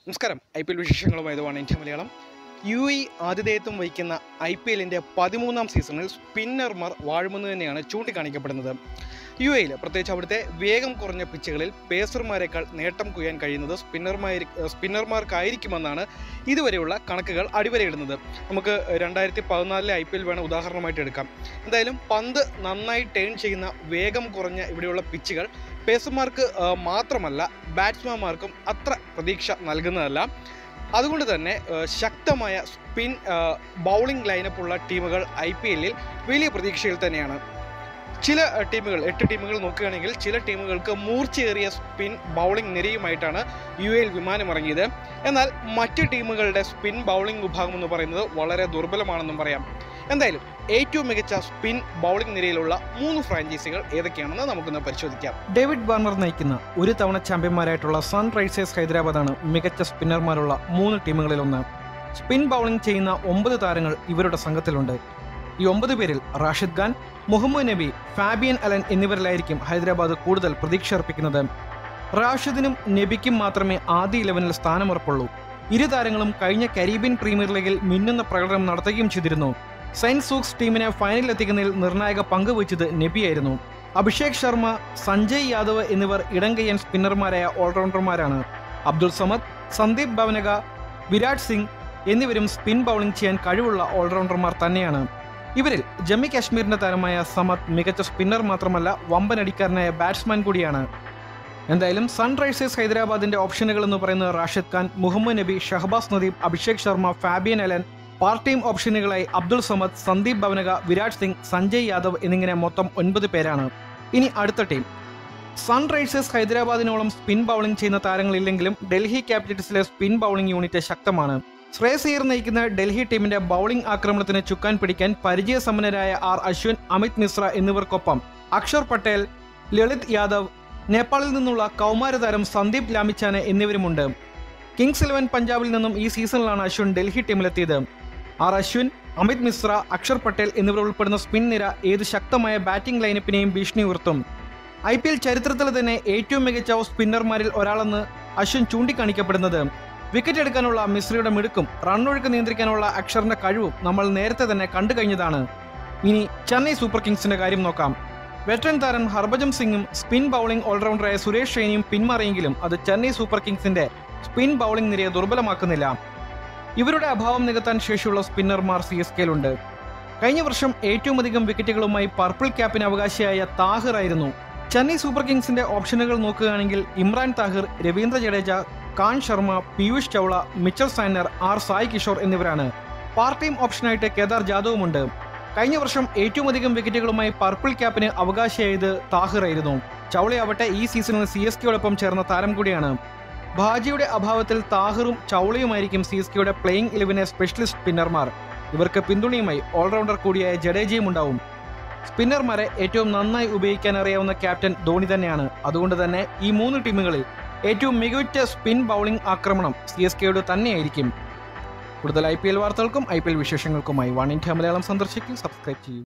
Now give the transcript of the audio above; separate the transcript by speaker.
Speaker 1: നമസ്കാരം I P L വിശേഷങ്ങളുമായി one India Malayalam U E ആതിഥേയത്വം വഹിക്കുന്ന ഐ പി എല്ലിൻ്റെ പതിമൂന്നാം സീസണിൽ സ്പിന്നർമാർ വാഴുമെന്ന് തന്നെയാണ് ചൂണ്ടിക്കാണിക്കപ്പെടുന്നത് യു എയിൽ പ്രത്യേകിച്ച് അവിടുത്തെ വേഗം കുറഞ്ഞ പിച്ചുകളിൽ പേസർമാരെക്കാൾ നേട്ടം കുയ്യാൻ കഴിയുന്നത് സ്പിന്നർമാർ സ്പിന്നർമാർക്കായിരിക്കുമെന്നാണ് ഇതുവരെയുള്ള കണക്കുകൾ അടിവരയിടുന്നത് നമുക്ക് രണ്ടായിരത്തി പതിനാലിലെ ഐ പി എൽ വേണം ഉദാഹരണമായിട്ട് എടുക്കാം എന്തായാലും പന്ത് നന്നായി ടേൺ ചെയ്യുന്ന വേഗം കുറഞ്ഞ ഇവിടെയുള്ള പിച്ചുകൾ പേസർമാർക്ക് ആ, മാത്രമല്ല ബാറ്റ്സ്മാൻമാർക്കും അത്ര പ്രതീക്ഷ നൽകുന്നതല്ല അതുകൊണ്ട് തന്നെ ആ, ശക്തമായ സ്പിൻ ബൗളിംഗ് ലൈനപ്പുള്ള ടീമുകൾ ഐ പി എല്ലിൽ വലിയ പ്രതീക്ഷയിൽ തന്നെയാണ് ചില ആ, ടീമുകൾ എട്ട് ടീമുകൾ നോക്കുകയാണെങ്കിൽ ചില ടീമുകൾക്ക് മൂർച്ചയേറിയ സ്പിൻ ബൗളിംഗ് നിരയുമായിട്ടാണ് യു എയിൽ വിമാനമിറങ്ങിയത് എന്നാൽ മറ്റ് ടീമുകളുടെ സ്പിൻ ബൗളിംഗ് വിഭാഗം എന്ന് പറയുന്നത് വളരെ ദുർബലമാണെന്നും പറയാം എന്തായാലും ഏറ്റവും മികച്ച സ്പിൻ ബൗളിംഗ് നിരയിലുള്ള മൂന്ന് ഫ്രാഞ്ചൈസികൾ ഏതൊക്കെയാണെന്ന് നമുക്കൊന്ന് പരിശോധിക്കാം ഡേവിഡ് വാർണർ നയിക്കുന്ന ഒരു തവണ ചാമ്പ്യന്മാരായിട്ടുള്ള സൺറൈസേഴ്സ് ഹൈദരാബാദാണ് മികച്ച സ്പിന്നർമാരുള്ള മൂന്ന് ടീമുകളിലൊന്ന് സ്പിൻ ബൗളിംഗ് ചെയ്യുന്ന ഒമ്പത് താരങ്ങൾ ഇവരുടെ സംഘത്തിലുണ്ട് ഈ ഒമ്പത് പേരിൽ റാഷിദ് ഖാൻ മുഹമ്മദ് നബി ഫാബിയൻ അലൻ എന്നിവരിലായിരിക്കും ഹൈദരാബാദ് കൂടുതൽ പ്രതീക്ഷ അർപ്പിക്കുന്നത് റാഷിദിനും നബിക്കും മാത്രമേ ആദ്യ ഇലവനിൽ സ്ഥാനമുറപ്പുള്ളൂ ഇരു താരങ്ങളും കഴിഞ്ഞ കരീബിയൻ പ്രീമിയർ ലീഗിൽ മിന്നുന്ന പ്രകടനം നടത്തുകയും ചെയ്തിരുന്നു സെന്റ് സൂക്സ് ടീമിനെ ഫൈനലിൽ എത്തിക്കുന്നതിൽ നിർണായക പങ്ക് വഹിച്ചത് നബിയായിരുന്നു അഭിഷേക് ശർമ്മ സഞ്ജയ് യാദവ് എന്നിവർ ഇടംകയ്യൻ സ്പിന്നർമാരായ ഓൾറൗണ്ടർമാരാണ് അബ്ദുൾ സമദ് സന്ദീപ് ഭവനക വിരാട് സിംഗ് എന്നിവരും സ്പിൻ ബൗളിംഗ് ചെയ്യാൻ കഴിവുള്ള ഓൾറൗണ്ടർമാർ തന്നെയാണ് ഇവരിൽ ജമ്മു കാശ്മീരിന്റെ താരമായ സമദ് മികച്ച സ്പിന്നർ മാത്രമല്ല വമ്പനടിക്കാരനായ ബാറ്റ്സ്മാൻ കൂടിയാണ് എന്തായാലും സൺറൈസേഴ്സ് ഹൈദരാബാദിന്റെ ഓപ്ഷനുകൾ എന്ന് പറയുന്നത് Rashid Khan Mohammad Nabi Shahbaz Nadeem Abhishek Sharma Fabian Allen part team ഓപ്ഷനുകളായി അബ്ദുൾ സമദ് സന്ദീപ് ഭവനക വിരാട് സിംഗ് സഞ്ജയ് യാദവ് എന്നിങ്ങനെ മൊത്തം ഒൻപത് പേരാണ് ഇനി അടുത്ത ടീം സൺറൈസേഴ്സ് ഹൈദരാബാദിനോളം സ്പിൻ ബൗളിംഗ് ചെയ്യുന്ന താരങ്ങളില്ലെങ്കിലും ഡൽഹി ക്യാപിറ്റൽസിലെ സ്പിൻ ബൗളിംഗ് യൂണിറ്റ് ശക്തമാണ് ശ്രേയസ് അയ്യർ നയിക്കുന്ന ഡൽഹി ടീമിന്റെ ബൗളിംഗ് ആക്രമണത്തിന് ചുക്കാൻ പിടിക്കാൻ പരിചയസമ്പന്നരായ ആർ അശ്വിൻ അമിത് മിശ്ര എന്നിവർക്കൊപ്പം അക്ഷർ പട്ടേൽ ലളിത് യാദവ് നേപ്പാളിൽ നിന്നുള്ള കൗമാര താരം സന്ദീപ് ലാമിച്ചാനെ എന്നിവരുമുണ്ട് കിങ്സ് ഇലവൻ പഞ്ചാബിൽ നിന്നും ഈ സീസണിലാണ് അശ്വിൻ ഡൽഹി ടീമിലെത്തിയത് ആർ അശ്വിൻ അമിത് മിശ്ര അക്ഷർ പട്ടേൽ എന്നിവർ ഉൾപ്പെടുന്ന സ്പിൻ നിര ഏത് ശക്തമായ ബാറ്റിംഗ് ലൈനപ്പിനെയും ഭീഷണി ഉയർത്തും ഐ പി എൽ ചരിത്രത്തിൽ തന്നെ ഏറ്റവും മികച്ച സ്പിന്നർമാരിൽ ഒരാളെന്ന് അശ്വിൻ ചൂണ്ടിക്കാണിക്കപ്പെടുന്നത് വിക്കറ്റ് എടുക്കാനുള്ള മിശ്രയുടെ മിടുക്കും റണ്ണൊഴുക്ക് നിയന്ത്രിക്കാനുള്ള അക്ഷറിന്റെ കഴിവും നമ്മൾ നേരത്തെ തന്നെ കണ്ടു കഴിഞ്ഞതാണ് ഇനി ചെന്നൈ സൂപ്പർ കിങ്സിന്റെ കാര്യം നോക്കാം വെറ്ററൻ താരം ഹർഭജൻ സിംഗും സ്പിൻ ബൗളിംഗ് ഓൾറൗണ്ടറായ സുരേഷ് ഷെയ്നിയും പിന്മാറിയെങ്കിലും അത് ചെന്നൈ സൂപ്പർ കിങ്സിന്റെ സ്പിൻ ബൗളിംഗ് നിരയെ ദുർബലമാക്കുന്നില്ല ഇവരുടെ അഭാവം നികത്താൻ ശേഷിയുള്ള സ്പിന്നർമാർ സി എസ് കെയിലുണ്ട് കഴിഞ്ഞ വർഷം ഏറ്റവും അധികം വിക്കറ്റുകളുമായി പർപ്പിൾ ക്യാപ്പിന് അവകാശിയായ താഹിർ ആയിരുന്നു ചെന്നൈ സൂപ്പർ കിങ്സിന്റെ ഓപ്ഷനുകൾ നോക്കുകയാണെങ്കിൽ Imran Tahir Ravindra Jadeja Karn Sharma Piyush Chawla Mitchell Santner R Sai Kishore എന്നിവരാണ് പാർട്ട് ടൈം ഓപ്ഷനായിട്ട് കേദാർ ജാദവുമുണ്ട് കഴിഞ്ഞ വർഷം ഏറ്റവും അധികം വിക്കറ്റുകളുമായി പർപ്പിൾ ക്യാപ്പിന് അവകാശിയായത് താഹിർ ആയിരുന്നു ചൗളയാവട്ടെ ഈ സീസണിൽ സി എസ് കെയോടൊപ്പം ചേർന്ന താരം കൂടിയാണ് ഭാജിയുടെ അഭാവത്തിൽ താഹിറും ചൗളയുമായിരിക്കും സി എസ് കെയുടെ പ്ലേയിങ് ഇലവനെ സ്പെഷ്യലിസ്റ്റ് സ്പിന്നർമാർ ഇവർക്ക് പിന്തുണയുമായി ഓൾറൗണ്ടർ കൂടിയായ ജഡേജയും ഉണ്ടാവും സ്പിന്നർമാരെ ഏറ്റവും നന്നായി ഉപയോഗിക്കാൻ അറിയാവുന്ന ക്യാപ്റ്റൻ ധോണി തന്നെയാണ് അതുകൊണ്ട് തന്നെ ഈ മൂന്ന് ടീമുകളിൽ ഏറ്റവും മികവുറ്റ സ്പിൻ ബൗളിംഗ് ആക്രമണം സി എസ് കെയുടെ തന്നെയായിരിക്കും കൂടുതൽ ഐ പി എൽ വാർത്തകൾക്കും ഐ പി എൽ വിശേഷങ്ങൾക്കുമായി വൺ ഇന്ത്യ മലയാളം സന്ദർശിക്കും സബ്സ്ക്രൈബ് ചെയ്യും